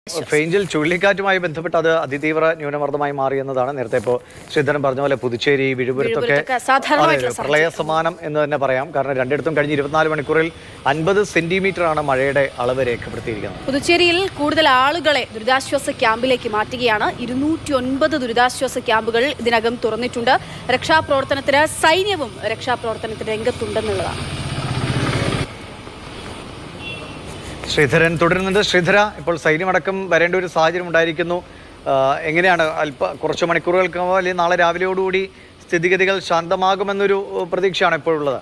ഫേഞ്ചിൽ ചുഴലിക്കാറ്റുമായി ബന്ധപ്പെട്ട് അത് അതിതീവ്ര ന്യൂനമർദ്ദമായി മാറിയെന്നതാണ് നേരത്തെ ഇപ്പോൾ ശ്രീധരൻ പറഞ്ഞ പോലെ പുതുച്ചേരി വിഴുപുരത്തൊക്കെ വിഴുപുരത്തൊക്കെ സാധാരണമായിട്ടുള്ള അതെ, പ്രളയ സമാനം എന്ന് തന്നെ പറയാം കാരണം രണ്ടിടത്തും കഴിഞ്ഞ ഇരുപത്തിനാല് മണിക്കൂറിൽ അൻപത് സെന്റിമീറ്റർ ആണ് മഴയുടെ അളവ് രേഖപ്പെടുത്തിയിരിക്കുന്നത് പുതുച്ചേരിയിൽ കൂടുതൽ ആളുകളെ ദുരിതാശ്വാസ ക്യാമ്പിലേക്ക് മാറ്റുകയാണ് ഇരുന്നൂറ്റി ഒൻപത് ദുരിതാശ്വാസ ക്യാമ്പുകൾ ഇതിനകം തുറന്നിട്ടുണ്ട് രക്ഷാപ്രവർത്തനത്തിന് സൈന്യവും രക്ഷാപ്രവർത്തനത്തിന് രംഗത്തുണ്ടെന്നുള്ളതാണ് ശ്രീധരൻ തുടരുന്നുണ്ട് ശ്രീധര ഇപ്പോൾ സൈന്യമടക്കം വരേണ്ട ഒരു സാഹചര്യം ഉണ്ടായിരിക്കുന്നു ആ, എങ്ങനെയാണ് അല്പ കുറച്ച് മണിക്കൂറുകൾക്ക് അല്ലെങ്കിൽ നാളെ രാവിലെയോടുകൂടി സ്ഥിതിഗതികൾ ശാന്തമാകുമെന്നൊരു പ്രതീക്ഷയാണ് ഇപ്പോഴുള്ളത്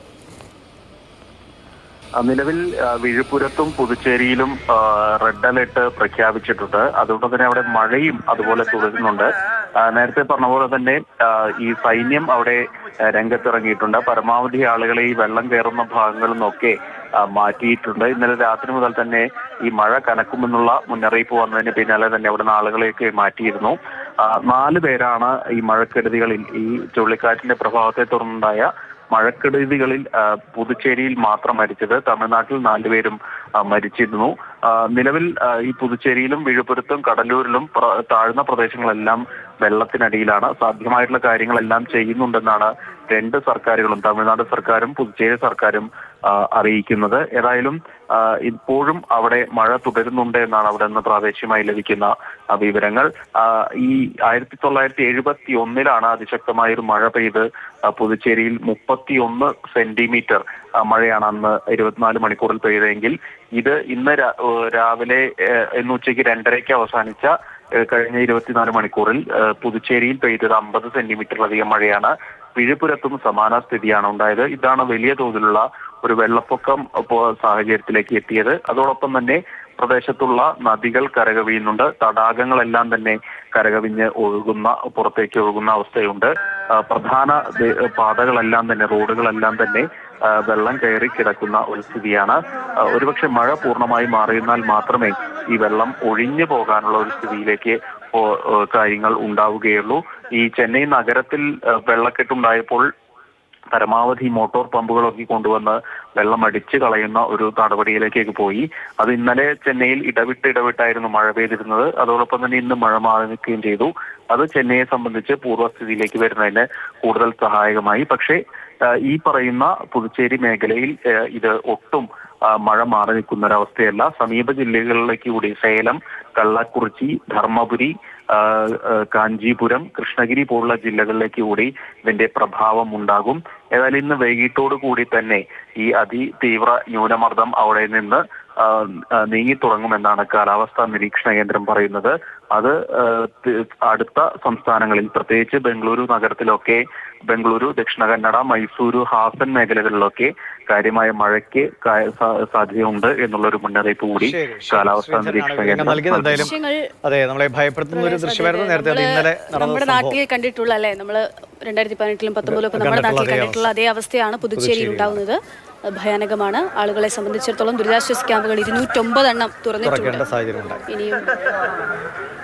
ആ, നിലവിൽ ആ, വിഴുപ്പുരത്തും പുതുച്ചേരിയിലും ആ, റെഡ് അലേർട്ട് പ്രഖ്യാപിച്ചിട്ടുണ്ട് അതുകൊണ്ട് തന്നെ അവിടെ മഴയും അതുപോലെ തുടരുന്നുണ്ട് ആ, നേരത്തെ പറഞ്ഞ പോലെ തന്നെ ആ, ഈ സൈന്യം അവിടെ ആ, രംഗത്തിറങ്ങിയിട്ടുണ്ട് പരമാവധി ആളുകളെ ഈ വെള്ളം കയറുന്ന ഭാഗങ്ങളിൽ നിന്നൊക്കെ ആ, മാറ്റിയിട്ടുണ്ട് ഇന്നലെ രാത്രി മുതൽ തന്നെ ഈ മഴ കനക്കുമെന്നുള്ള മുന്നറിയിപ്പ് വന്നതിന് പിന്നാലെ തന്നെ അവിടെ നിന്ന് ആളുകളെയൊക്കെ മാറ്റിയിരുന്നു ആ, നാല് പേരാണ് ഈ മഴക്കെടുതികളിൽ ഈ ചുഴലിക്കാറ്റിന്റെ പ്രഭാവത്തെ തുടർന്നുണ്ടായ മഴക്കെടുതികളിൽ ആ, പുതുച്ചേരിയിൽ മാത്രം മരിച്ചത് തമിഴ്നാട്ടിൽ നാലുപേരും ആ, മരിച്ചിരുന്നു ആ, നിലവിൽ ആ, ഈ പുതുച്ചേരിയിലും വിഴുപ്പുരത്തും കടലൂരിലും പ്ര- താഴ്ന്ന പ്രദേശങ്ങളെല്ലാം വെള്ളത്തിനടിയിലാണ് സാധ്യമായിട്ടുള്ള കാര്യങ്ങളെല്ലാം ചെയ്യുന്നുണ്ടെന്നാണ് രണ്ട് സർക്കാരുകളും തമിഴ്നാട് സർക്കാരും പുതുച്ചേരി സർക്കാരും ആ, അറിയിക്കുന്നത് ഏതായാലും ആ, ഇപ്പോഴും അവിടെ മഴ തുടരുന്നുണ്ട് എന്നാണ് അവിടെ നിന്ന് പ്രാദേശികമായി ലഭിക്കുന്ന ആ, വിവരങ്ങൾ ആ, ഈ ആയിരത്തി തൊള്ളായിരത്തി എഴുപത്തി ഒന്നിലാണ് അതിശക്തമായ ഒരു മഴ പെയ്ത് ആ, പുതുച്ചേരിയിൽ മുപ്പത്തി ഒന്ന് സെന്റിമീറ്റർ ആ, മഴയാണ് അന്ന് ഇരുപത്തിനാല് മണിക്കൂറിൽ പെയ്തതെങ്കിൽ ഇത് ഇന്ന് രാ- ഏഹ് രാവിലെ ഏഹ് ഇന്ന് ഉച്ചയ്ക്ക് രണ്ടരയ്ക്ക് അവസാനിച്ച ഏഹ് കഴിഞ്ഞ ഇരുപത്തിനാല് മണിക്കൂറിൽ ഏഹ് പുതുച്ചേരിയിൽ പെയ്തത് അമ്പത് സെന്റിമീറ്ററിലധികം മഴയാണ് വിഴുപ്പുരത്തും സമാന സ്ഥിതിയാണ് ഉണ്ടായത് ഇതാണ് വലിയ തോതിലുള്ള ഒരു വെള്ളപ്പൊക്കം ഇപ്പോൾ സാഹചര്യത്തിലേക്ക് എത്തിയത് അതോടൊപ്പം തന്നെ പ്രദേശത്തുള്ള നദികൾ കരകവിയുന്നുണ്ട് തടാകങ്ങളെല്ലാം തന്നെ കരകവിഞ്ഞ് ഒഴുകുന്ന പുറത്തേക്ക് ഒഴുകുന്ന അവസ്ഥയുണ്ട് ആ, പ്രധാന ദേ- പാതകളെല്ലാം തന്നെ റോഡുകളെല്ലാം തന്നെ ആ, വെള്ളം കയറി കിടക്കുന്ന ഒരു സ്ഥിതിയാണ് ആ, ഒരുപക്ഷെ മഴ പൂർണ്ണമായി മാറിയെന്നാൽ മാത്രമേ ഈ വെള്ളം ഒഴിഞ്ഞു പോകാനുള്ള ഒരു സ്ഥിതിയിലേക്ക് ഓ- ഓ, കാര്യങ്ങൾ ഉണ്ടാവുകയുള്ളൂ ഈ ചെന്നൈ നഗരത്തിൽ ആ, വെള്ളക്കെട്ടുണ്ടായപ്പോൾ പരമാവധി മോട്ടോർ പമ്പുകളൊക്കെ കൊണ്ടുവന്ന് വെള്ളം അടിച്ചു കളയുന്ന ഒരു നടപടിയിലേക്കൊക്കെ പോയി അത് ഇന്നലെ ചെന്നൈയിൽ ഇടവിട്ട് ഇടവിട്ടായിരുന്നു മഴ പെയ്തിരുന്നത് അതോടൊപ്പം തന്നെ ഇന്ന് മഴ മാറി നിൽക്കുകയും ചെയ്തു അത് ചെന്നൈയെ സംബന്ധിച്ച് പൂർവ്വസ്ഥിതിയിലേക്ക് വരുന്നതിന് കൂടുതൽ സഹായകമായി പക്ഷേ ആ, ഈ പറയുന്ന പുതുച്ചേരി മേഖലയിൽ ആ, ഇത് ഒട്ടും ആ, മഴ മാറി നിൽക്കുന്ന ഒരവസ്ഥയല്ല സമീപ ജില്ലകളിലേക്ക് കൂടി സേലം കള്ളക്കുറിച്ചി ധർമ്മപുരി ആ, ആ, കാഞ്ചീപുരം കൃഷ്ണഗിരി പോലുള്ള ജില്ലകളിലേക്ക് കൂടി ഇതിന്റെ പ്രഭാവം ഉണ്ടാകും ഏതായാലും ഇന്ന് വൈകിട്ടോടു കൂടി തന്നെ ഈ അതിതീവ്ര ന്യൂനമർദ്ദം അവിടെ നിന്ന് ആ, ആ, നീങ്ങിത്തുടങ്ങുമെന്നാണ് കാലാവസ്ഥാ നിരീക്ഷണ കേന്ദ്രം പറയുന്നത് അത് ആ, തി- അടുത്ത സംസ്ഥാനങ്ങളിൽ പ്രത്യേകിച്ച് ബംഗളൂരു നഗരത്തിലൊക്കെ ബംഗളൂരു ദക്ഷിണ കന്നഡ മൈസൂരു ഹാസൻ മേഖലകളിലൊക്കെ കാര്യമായ മഴയ്ക്ക് കാ- സാ- സാധ്യതയുണ്ട് എന്നുള്ള ഒരു മുന്നറിയിപ്പ് കൂടി ശരി, ശരി. കാലാവസ്ഥാ ശ്രീധരനാണ് നിരീക്ഷണ വിവരങ്ങൾ കേന്ദ്രം നൽകിയത് നൽകി. എന്തായാലും ദൃശ്യങ്ങൾ അതെ നമ്മളെ ഭയപ്പെടുത്തുന്ന ഒരു ദൃശ്യമായിരുന്നു നേരത്തെ അത് ഇന്നലെ നടന്ന നമ്മുടെ സംഭവം നാട്ടിൽ കണ്ടിട്ടുള്ള അല്ലേ നമ്മള് രണ്ടായിരത്തി പതിനെട്ടിലും പത്തൊമ്പതിലും ഒക്കെ നമ്മുടെ കണ്ടിട്ടുള്ള നാട്ടിൽ അതേ കണ്ടിട്ടുള്ള അതേ അവസ്ഥയാണ് പുതുച്ചേരിയിൽ ഉണ്ടാകുന്നത് അത് ഭയാനകമാണ് ആളുകളെ സംബന്ധിച്ചിടത്തോളം ദുരിതാശ്വാസ ക്യാമ്പുകൾ ഇരുന്നൂറ്റൊമ്പത് എണ്ണം തുറന്നിട്ടുണ്ട് തുറക്കേണ്ട സാഹചര്യം ഉണ്ടായി ഇനിയും